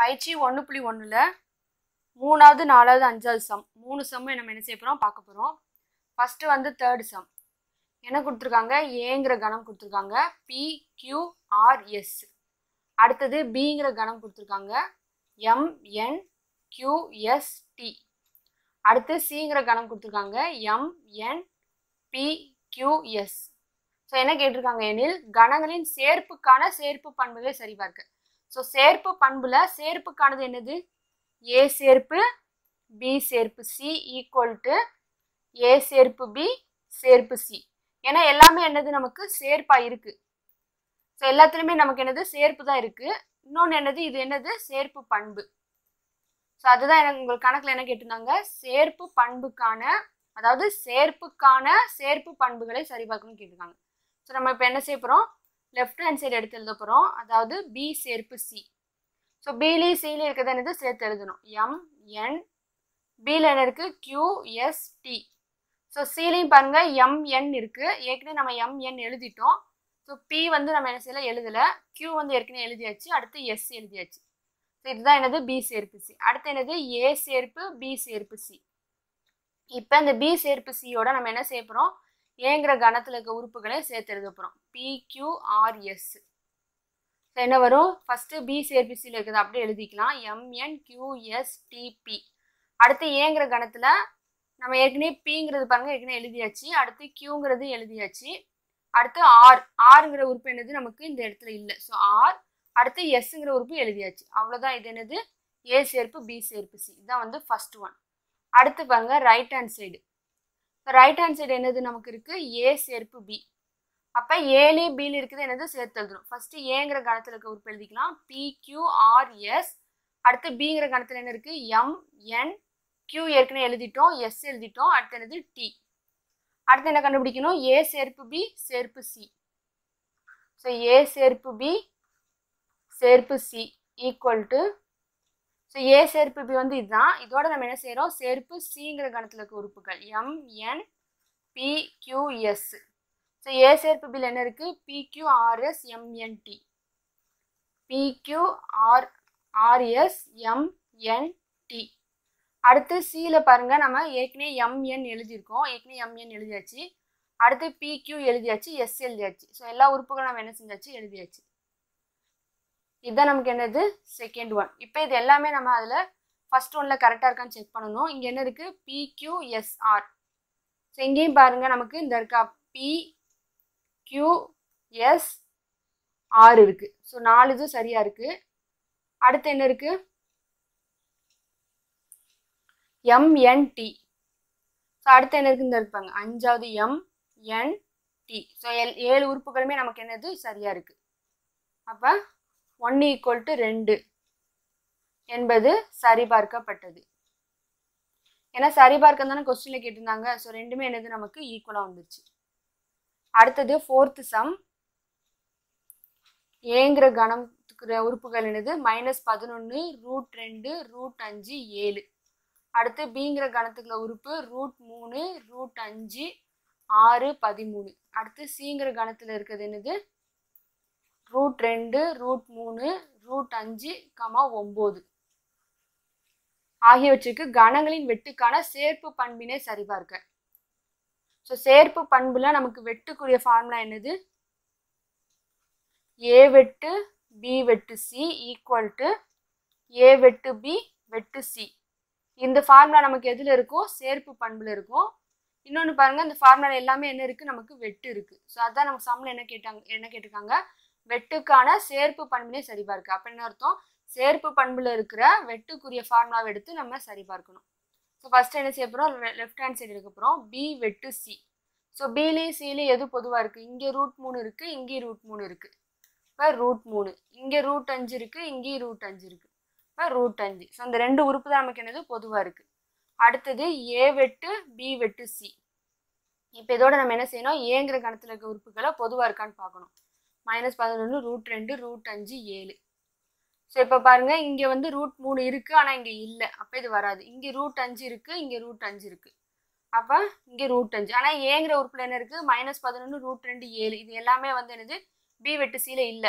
பயிற்சி ஒன்று புள்ளி ஒன்றில் மூணாவது நாலாவது அஞ்சாவது சம் மூணு சம்மும் நம்ம என்ன செய்ய போகிறோம் பார்க்க போகிறோம் ஃபஸ்ட்டு வந்து தேர்ட் சம் என்ன கொடுத்துருக்காங்க ஏங்கிற கணம் கொடுத்துருக்காங்க பி கியூ ஆர் எஸ் அடுத்தது பிங்கிற கணம் கொடுத்துருக்காங்க M N Q S T அடுத்து சிங்கிற கணம் கொடுத்துருக்காங்க M N P Q S so என்ன கேட்டிருக்காங்க எனில் கணங்களின் சேர்ப்புக்கான சேர்ப்பு பண்புகளை சரிபார்க்க ஸோ சேர்ப்பு பண்புல சேர்ப்புக்கானது என்னது ஏ சேர்ப்பு பி சேர்ப்பு சி ஈக்குவல் டு ஏ சேர்ப்பு பி சேர்ப்பு சி ஏன்னா எல்லாமே என்னது நமக்கு சேர்ப்பா இருக்கு ஸோ எல்லாத்துலேயுமே நமக்கு என்னது சேர்ப்பு தான் இருக்கு இன்னொன்று என்னது இது என்னது சேர்ப்பு பண்பு ஸோ அதுதான் எனக்கு உங்களுக்கு கணக்கில் என்ன கேட்டிருந்தாங்க சேர்ப்பு பண்புக்கான அதாவது சேர்ப்புக்கான சேர்ப்பு பண்புகளை சரிபார்க்கணும்னு கேட்டிருக்காங்க ஸோ நம்ம இப்போ என்ன செய்ய போகிறோம் லெஃப்ட் ஹேண்ட் சைடு எடுத்து எழுத போகிறோம் அதாவது பி சேர்ப்பு சி ஸோ பிலையும் சிலையும் இருக்கிறது என்னது சேர்த்து எழுதணும் எம் என் பியில் என்ன இருக்குது கியூ எஸ் டி ஸோ சிலையும் பாருங்க எம் என் இருக்குது ஏற்கனவே நம்ம எம் என் எழுதிட்டோம் ஸோ பி வந்து நம்ம என்ன செய்யல எழுதலை கியூ வந்து ஏற்கனவே எழுதியாச்சு அடுத்து எஸ் எழுதியாச்சு ஸோ இதுதான் என்னது பி சேர்ப்பு சி அடுத்து என்னது ஏ சேர்ப்பு பி சேர்ப்பு சி இப்போ இந்த பி சேர்ப்பு சியோட நம்ம என்ன செய்ய போகிறோம் ஏங்கிற கணத்தில் இருக்க உறுப்புகளை சேர்த்து எழுத போகிறோம் பிக்யூஆர்எஸ் ஸோ என்ன வரும் ஃபஸ்ட்டு பி சேர்ப்பு சியில் இருக்குது அப்படியே எழுதிக்கலாம் எம்என் கியூஎஸ் டிபி அடுத்து ஏங்கிற கணத்தில் நம்ம ஏற்கனவே பிங்கிறது பாருங்க ஏற்கனவே எழுதியாச்சு அடுத்து கியூங்கிறது எழுதியாச்சு அடுத்து ஆர் ஆறுங்கிற உறுப்பு என்னது நமக்கு இந்த இடத்துல இல்லை ஸோ ஆர் அடுத்து எஸ்ங்கிற உறுப்பு எழுதியாச்சு அவ்வளோதான் இது என்னது ஏ சேர்ப்பு பி சேர்ப்பு சி இதுதான் வந்து ஃபர்ஸ்ட் ஒன் அடுத்து பாருங்க right hand side right hand side என்னது நமக்கு இருக்கு ஏ சேர்ப்பு பி அப்போ ஏழு பியில் இருக்குது என்னது சேர்த்து எழுதணும் ஃபர்ஸ்ட் ஏங்கிற கணத்தில் இருக்க உறுப்பு எழுதிக்கலாம் பி கியூ ஆர் எஸ் அடுத்து பிங்கிற கணத்தில் என்ன இருக்கு எம் என் கியூ ஏற்கனவே எழுதிட்டோம் எஸ் எழுதிட்டோம் அடுத்து என்னது டி அடுத்து என்ன கண்டுபிடிக்கணும் ஏ சேர்ப்பு பி சேர்ப்பு சி ஸோ ஏ சேர்ப்பு பி சேர்ப்பு C equal to so A சேர்ப்பு பி வந்து இதுதான் இதோட நம்ம என்ன செய்கிறோம் சேர்ப்பு சிங்கிற கணத்தில் இருக்க உறுப்புகள் M N P Q S so A சேர்ப்பு பில் என்ன இருக்குது P Q R S M N T P Q R R S M N T அடுத்து சியில் பாருங்கள் நம்ம ஏற்கனவே எம்என் எழுதியிருக்கோம் ஏற்கனவே எம்என் எழுதியாச்சு அடுத்து பிக்யூ எழுதியாச்சு எஸ் எழுதியாச்சு ஸோ எல்லா உறுப்புகளும் நம்ம என்ன செஞ்சாச்சு எழுதியாச்சு இதுதான் நமக்கு என்னது செகண்ட் ஒன் இப்போ இது எல்லாமே நம்ம அதில் ஃபர்ஸ்ட் ஒன்ல கரெக்டாக இருக்கான்னு செக் பண்ணணும் இங்கே என்ன இருக்குது பிக்யூஎஸ்ஆர் ஸோ இங்கேயும் பாருங்கள் நமக்கு இந்த இருக்கா பி கியூ எஸ் ஆர் இருக்குது ஸோ நாலு இது சரியாக இருக்குது அடுத்து என்ன இருக்குது எம்என்டி ஸோ அடுத்து என்ன இருக்குன்னு இருப்பாங்க அஞ்சாவது M N T so L ஏழு உறுப்புகளுமே நமக்கு என்னது சரியாக இருக்குது அப்போ ஒன் ஈக்குவல் டு ரெண்டு என்பது சரிபார்க்கப்பட்டது ஏன்னா சரிபார்க்க தானே கொஸ்டினில் கேட்டிருந்தாங்க ஸோ ரெண்டுமே என்னது நமக்கு ஈக்குவலாக வந்துருச்சு அடுத்தது ஃபோர்த்து சம் ஏங்கிற கணத்துக்கு உறுப்புகள் என்னது மைனஸ் பதினொன்று ரூட் ரெண்டு ரூட் அஞ்சு ஏழு அடுத்து பிங்கிற கணத்துக்குள்ள உறுப்பு ரூட் மூணு ரூட் அஞ்சு ஆறு பதிமூணு அடுத்து சிங்கிற கணத்தில் இருக்கிறது என்னது ரூட் ரெண்டு ரூட் மூணு ரூட் அஞ்சு கமா ஒம்பது ஆகியவற்றுக்கு கணங்களின் வெட்டுக்கான சேர்ப்பு பண்பினை சரிபார்க்க ஸோ சேர்ப்பு பண்புல நமக்கு வெட்டுக்குரிய ஃபார்முலா என்னது ஏ வெட்டு பி வெட்டு சி ஈக்குவல் டு ஏ வெட்டு பி வெட்டு சி இந்த ஃபார்முலா நமக்கு எதில் இருக்கும் சேர்ப்பு பண்புல இருக்கும் இன்னொன்று பாருங்க இந்த ஃபார்முலா எல்லாமே என்ன இருக்கு நமக்கு வெட்டு இருக்கு ஸோ அதான் நமக்கு சம்மில் என்ன கேட்டாங்க என்ன கேட்டிருக்காங்க வெட்டுக்கான சேர்ப்பு பண்பினை சரிபார்க்க அப்ப என்ன அர்த்தம் சேர்ப்பு பண்புல இருக்கிற வெட்டுக்குரிய ஃபார்முலாவை எடுத்து நம்ம சரிபார்க்கணும் ஸோ ஃபர்ஸ்ட் என்ன செய்ய போகிறோம் லெஃப்ட் ஹேண்ட் சைடு எடுக்க போகிறோம் பி வெட்டு சி ஸோ பிலையும் சிலையும் எது பொதுவாக இருக்குது இங்கே ரூட் மூணு இருக்குது இங்கேயும் ரூட் மூணு இருக்குது இப்போ ரூட் மூணு இங்கே ரூட் அஞ்சு இருக்குது இங்கேயும் ரூட் அஞ்சு இருக்குது இப்போ ரூட் அஞ்சு ஸோ அந்த ரெண்டு உறுப்பு தான் நமக்கு என்னது பொதுவாக இருக்குது அடுத்தது ஏ வெட்டு பி வெட்டு சி இப்போ இதோட நம்ம என்ன செய்யணும் ஏங்கிற கணத்தில் இருக்க உறுப்புகளை பொதுவாக இருக்கான்னு பார்க்கணும் மைனஸ் பதினொன்று ரூட் ரெண்டு ரூட் அஞ்சு ஏழு ஸோ இப்போ பாருங்க இங்கே வந்து ரூட் மூணு இருக்குது ஆனால் இங்கே இல்லை அப்போ இது வராது இங்கே ரூட் அஞ்சு இருக்குது இங்கே ரூட் அஞ்சு இருக்குது அப்போ இங்கே ரூட் அஞ்சு ஆனால் ஏங்கிற உறுப்பில் என்ன இருக்குது மைனஸ் பதினொன்று ரூட் ரெண்டு ஏழு இது எல்லாமே வந்து என்னது பி வெட்டு சியில் இல்லை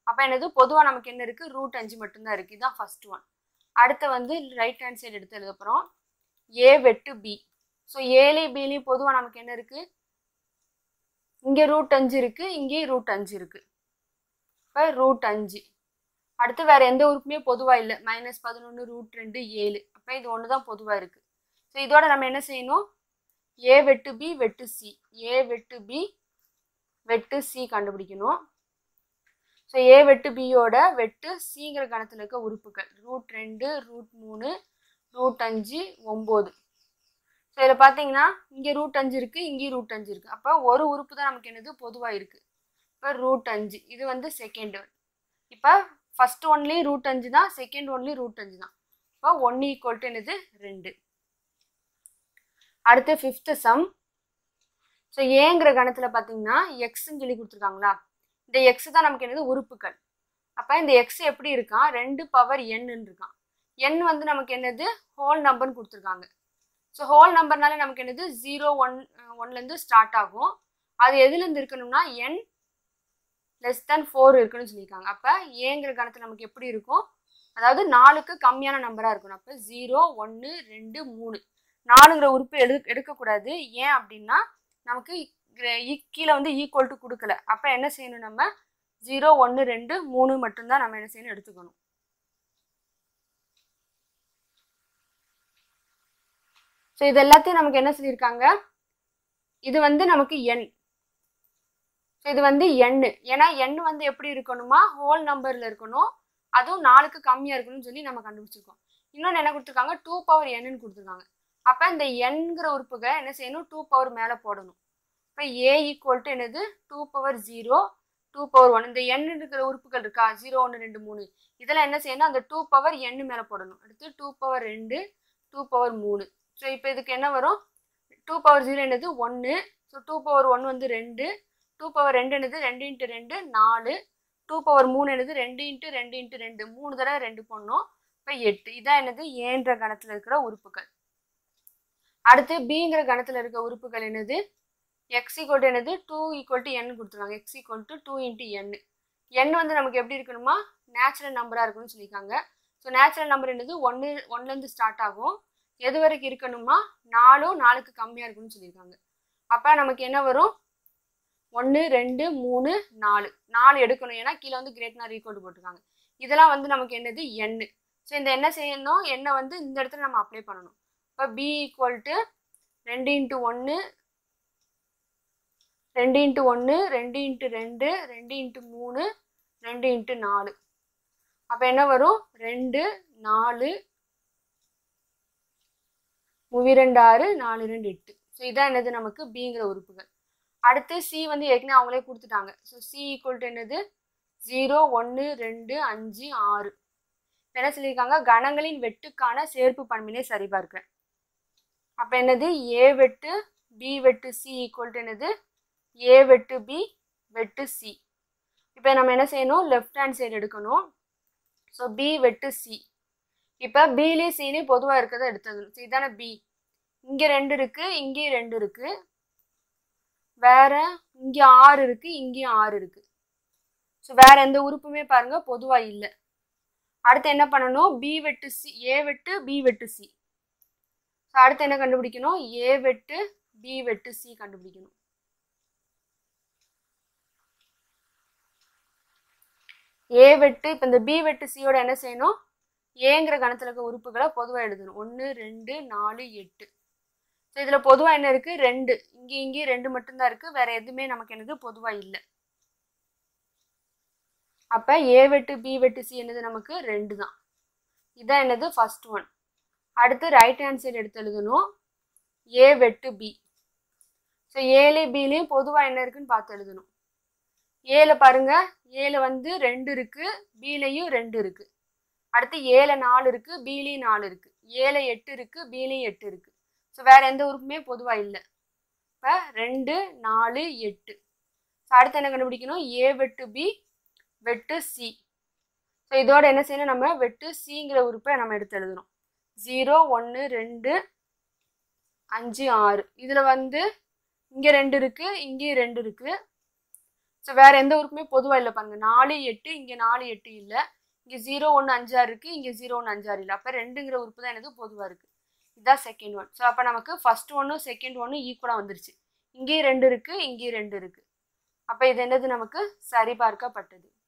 அப்போ என்னது பொதுவாக நமக்கு என்ன இருக்குது ரூட் அஞ்சு மட்டும்தான் இருக்குது இதுதான் ஃபர்ஸ்ட் ஒன் அடுத்து வந்து ரைட் ஹேண்ட் சைடு எடுத்து எழுதப்புறம் ஏ வெட்டு பி ஸோ ஏலையும் பிலையும் பொதுவாக நமக்கு என்ன இருக்குது இங்கே ரூட் அஞ்சு இருக்குது இங்கேயும் ரூட் அஞ்சு இருக்குது இப்போ ரூட் அஞ்சு அடுத்து வேறு எந்த உறுப்புமே பொதுவாக இல்லை மைனஸ் பதினொன்று ரூட் ரெண்டு ஏழு அப்போ இது ஒன்று தான் பொதுவாக இருக்குது ஸோ இதோட நம்ம என்ன செய்யணும் ஏ வெட்டு பி வெட்டு சி ஏ வெட்டு பி வெட்டு சி கண்டுபிடிக்கணும் ஸோ ஏ வெட்டு பியோட வெட்டு சிங்கிற கணத்தில் இருக்க உறுப்புகள் ரூட் ரெண்டு ரூட் மூணு ரூட் அஞ்சு ஒம்பது ஸோ இதில் பார்த்தீங்கன்னா இங்கே ரூட் அஞ்சு இருக்குது இங்கேயும் ரூட் அஞ்சு இருக்குது அப்போ ஒரு உறுப்பு தான் நமக்கு என்னது பொதுவாக இருக்குது இப்போ ரூட் அஞ்சு இது வந்து செகண்ட் ஒன் இப்போ ஃபஸ்ட் ஒன்லேயும் ரூட் அஞ்சு தான் செகண்ட் ஒன்லேயும் ரூட் அஞ்சு தான் இப்போ ஒன் ஈக்குவல் டு என்னது ரெண்டு அடுத்து ஃபிஃப்த்து சம் ஸோ ஏங்கிற கணத்தில் பார்த்தீங்கன்னா எக்ஸ்ன்னு சொல்லி கொடுத்துருக்காங்களா இந்த எக்ஸ் தான் நமக்கு என்னது உறுப்புகள் அப்போ இந்த எக்ஸ் எப்படி இருக்கான் ரெண்டு பவர் என்னு இருக்கான் என் வந்து நமக்கு என்னது ஹோல் நம்பர்னு கொடுத்துருக்காங்க ஸோ ஹோல் நம்பர்னால நமக்கு என்னது ஜீரோ ஒன் ஒன்லேருந்து ஸ்டார்ட் ஆகும் அது எதுலேருந்து இருக்கணும்னா என் லெஸ் தேன் ஃபோர் இருக்குன்னு சொல்லியிருக்காங்க அப்போ ஏங்கிற கணத்தில் நமக்கு எப்படி இருக்கும் அதாவது நாலுக்கு கம்மியான நம்பராக இருக்கணும் அப்போ ஜீரோ ஒன்று ரெண்டு மூணு நாலுங்கிற உறுப்பு எடு எடுக்கக்கூடாது ஏன் அப்படின்னா நமக்கு கீழே வந்து ஈக்குவல் டு கொடுக்கல அப்போ என்ன செய்யணும் நம்ம ஜீரோ ஒன்று ரெண்டு மூணு மட்டும்தான் நம்ம என்ன செய்யணும் எடுத்துக்கணும் ஸோ இது எல்லாத்தையும் நமக்கு என்ன சொல்லியிருக்காங்க இது வந்து நமக்கு எண் ஸோ இது வந்து எண்ணு ஏன்னா எண் வந்து எப்படி இருக்கணுமா ஹோல் நம்பரில் இருக்கணும் அதுவும் நாலுக்கு கம்மியாக இருக்கணும்னு சொல்லி நம்ம கண்டுபிடிச்சிருக்கோம் இன்னொன்று என்ன கொடுத்துருக்காங்க டூ பவர் என்னு கொடுத்துருக்காங்க அப்போ இந்த எண்கிற உறுப்புகளை என்ன செய்யணும் டூ பவர் மேலே போடணும் இப்போ ஏ ஈக்குவல் டு என்னது two power zero two power one இந்த எண் இருக்கிற உறுப்புகள் இருக்கா ஜீரோ ஒன்று ரெண்டு மூணு இதெல்லாம் என்ன செய்யணும் அந்த டூ பவர் எண்ணு மேலே போடணும் அடுத்து டூ பவர் ரெண்டு டூ பவர் மூணு ஸோ இப்போ இதுக்கு என்ன வரும் டூ பவர் ஜீரோ என்னது ஒன்று ஸோ டூ பவர் ஒன் வந்து ரெண்டு டூ பவர் ரெண்டு என்னது ரெண்டு இன்ட்டு ரெண்டு நாலு டூ பவர் மூணு என்னது ரெண்டு இன்ட்டு ரெண்டு இன்ட்டு ரெண்டு மூணு தடவை ரெண்டு பண்ணோம் இப்போ எட்டு இதான் என்னது ஏன்ற கணத்தில் இருக்கிற உறுப்புகள் அடுத்து பிங்கிற கணத்தில் இருக்க உறுப்புகள் என்னது எக்ஸ் ஈக்குவல் டு என்னது டூ ஈக்குவல் டு என் கொடுத்துருக்காங்க X equal to two into N N வந்து நமக்கு எப்படி இருக்கணுமா நேச்சுரல் நம்பராக இருக்கணும்னு சொல்லியிருக்காங்க ஸோ நேச்சுரல் நம்பர் என்னது ஒன்று ஒன்லேருந்து ஸ்டார்ட் ஆகும் எது வரைக்கும் இருக்கணுமா நாலும் நாலுக்கு கம்மியாக இருக்குன்னு சொல்லியிருக்காங்க அப்போ நமக்கு என்ன வரும் ஒன்று ரெண்டு மூணு நாலு நாலு எடுக்கணும் ஏன்னா கீழே வந்து கிரேட்னார் ஈக்குவல் போட்டிருக்காங்க இதெல்லாம் வந்து நமக்கு என்னது எண்ணு ஸோ இந்த என்ன செய்யணும் எண்ணை வந்து இந்த இடத்துல நம்ம அப்ளை பண்ணணும் இப்போ பி ஈக்குவல் டு ரெண்டு இன்ட்டு ஒன்று ரெண்டு இன்ட்டு ஒன்று ரெண்டு இன்ட்டு ரெண்டு ரெண்டு இன்ட்டு மூணு ரெண்டு இன்ட்டு நாலு அப்போ என்ன வரும் ரெண்டு நாலு மூவி ரெண்டு ஆறு நாலு ரெண்டு எட்டு ஸோ இதான் என்னது நமக்கு பிங்கிற உறுப்புகள் அடுத்து சி வந்து ஏற்கனவே அவங்களே கொடுத்துட்டாங்க ஸோ சி ஈக்குவல் டு என்னது ஜீரோ ஒன்று ரெண்டு அஞ்சு ஆறு என்ன சொல்லியிருக்காங்க கணங்களின் வெட்டுக்கான சேர்ப்பு பண்பினை சரிபார்க்கிறேன் அப்போ என்னது ஏ வெட்டு பி வெட்டு சி ஈக்குவல் டு என்னது ஏ வெட்டு பி வெட்டு சி இப்போ நம்ம என்ன செய்யணும் லெஃப்ட் ஹேண்ட் சைடு எடுக்கணும் ஸோ பி வெட்டு சி இப்போ பிலேயும் சிலையும் பொதுவாக இருக்கிறத எடுத்தது ஸோ இதான பி இங்கே ரெண்டு இருக்குது இங்கேயும் ரெண்டு இருக்குது வேற இங்கே ஆறு இருக்குது இங்கேயும் ஆறு இருக்குது ஸோ வேற எந்த உறுப்புமே பாருங்க பொதுவாக இல்லை அடுத்து என்ன பண்ணணும் பி வெட்டு சி ஏ வெட்டு பி வெட்டு சி ஸோ அடுத்து என்ன கண்டுபிடிக்கணும் ஏ வெட்டு பி வெட்டு சி கண்டுபிடிக்கணும் ஏ வெட்டு இப்போ இந்த பி வெட்டு சியோட என்ன செய்யணும் ஏங்கிற கணத்தில் இருக்க உறுப்புகளை பொதுவாக எழுதணும் ஒன்று ரெண்டு நாலு எட்டு ஸோ இதில் பொதுவாக என்ன இருக்குது ரெண்டு இங்கே இங்கேயும் ரெண்டு மட்டும்தான் இருக்குது வேற எதுவுமே நமக்கு என்னது பொதுவாக இல்லை அப்போ ஏ வெட்டு பி வெட்டு சி என்னது நமக்கு ரெண்டு தான் இதான் என்னது ஃபர்ஸ்ட் ஒன் அடுத்து ரைட் ஹேண்ட் சைடு எடுத்து எழுதணும் ஏ வெட்டு பி ஸோ ஏலையும் பிலையும் பொதுவாக என்ன இருக்குன்னு பார்த்து எழுதணும் ஏல பாருங்க ஏல வந்து ரெண்டு இருக்கு பிலையும் ரெண்டு இருக்கு அடுத்து ஏல நாலு இருக்கு பிலையும் நாலு இருக்கு ஏல எட்டு இருக்கு பிலையும் எட்டு இருக்கு ஸோ வேற எந்த உறுப்புமே பொதுவாக இல்லை இப்போ ரெண்டு நாலு எட்டு ஸோ அடுத்து என்ன கண்டுபிடிக்கணும் ஏ வெட்டு பி வெட்டு சி ஸோ இதோட என்ன செய்யணும் நம்ம வெட்டு சிங்கிற உறுப்பை நம்ம எடுத்து எழுதணும் ஜீரோ ஒன்று ரெண்டு அஞ்சு ஆறு இதில் வந்து இங்கே ரெண்டு இருக்குது இங்கேயும் ரெண்டு இருக்குது ஸோ வேற எந்த உறுப்புமே பொதுவாக இல்லை பாருங்க நாலு எட்டு இங்கே நாலு எட்டு இல்லை இங்கே ஜீரோ ஒன்று அஞ்சாறு இருக்கு இங்கே ஜீரோ ஒன்று அஞ்சாறு இல்லை அப்போ ரெண்டுங்கிற உறுப்பு தான் எனக்கு பொதுவாக இருக்கு இதுதான் செகண்ட் ஒன் ஸோ அப்போ நமக்கு ஃபர்ஸ்ட் ஒன்றும் செகண்ட் ஒன்றும் ஈக்குவலாக வந்துருச்சு இங்கேயும் ரெண்டு இருக்கு இங்கேயும் ரெண்டு இருக்கு அப்போ இது என்னது நமக்கு சரிபார்க்கப்பட்டது